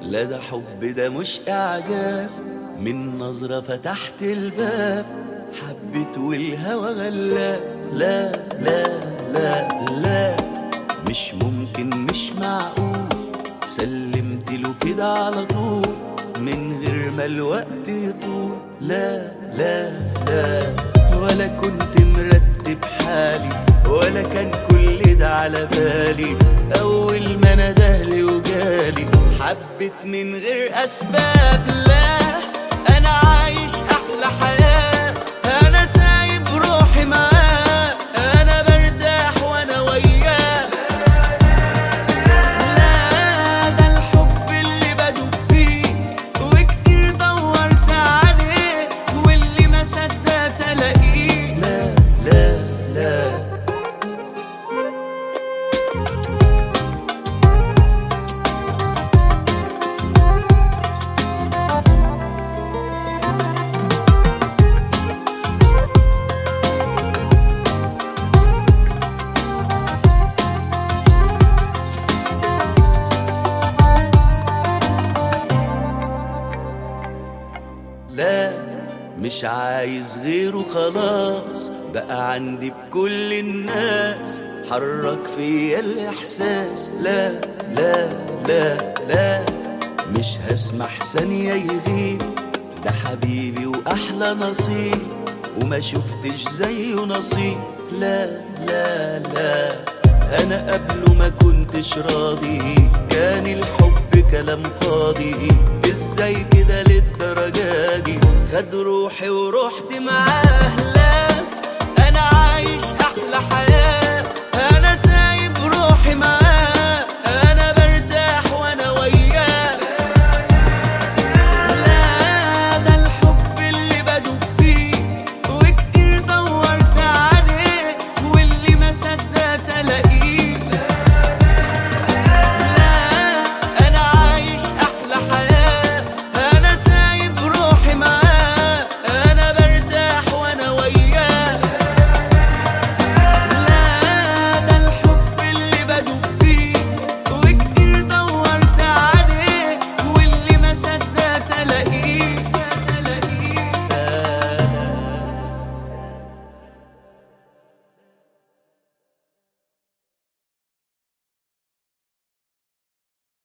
لا ده حب ده مش إعجاب من نظرة فتحت الباب حبيت والهوى غلاب لا لا لا لا مش ممكن مش معقول سلمت له كده على طول من غير ما الوقت يطول لا لا لا ولا كنت مرتب حالي ولا كان كل ده على بالي اول ما ندهلي وجالي حبيت من غير اسباب لا انا عايش احلى حياه انا سايب روحي معاه انا برتاح وانا وياه لا ده الحب اللي بدوب فيه وكتير دورت عليه واللي ما صدقت الاقيه لا لا لا لا مش عايز غيره خلاص بقى عندي بكل الناس حرك فيا الإحساس لا لا لا لا مش هسمح ثانية يغيب ده حبيبي وأحلى نصيب وما شفتش زيه نصيب لا لا لا أنا قبله ما كنتش راضي كان الحب كلام فاضي ازاي كده للدرجة دي خد روحي ورحت معاه لا انا عايش احلى حياة انا سايب روحي معاه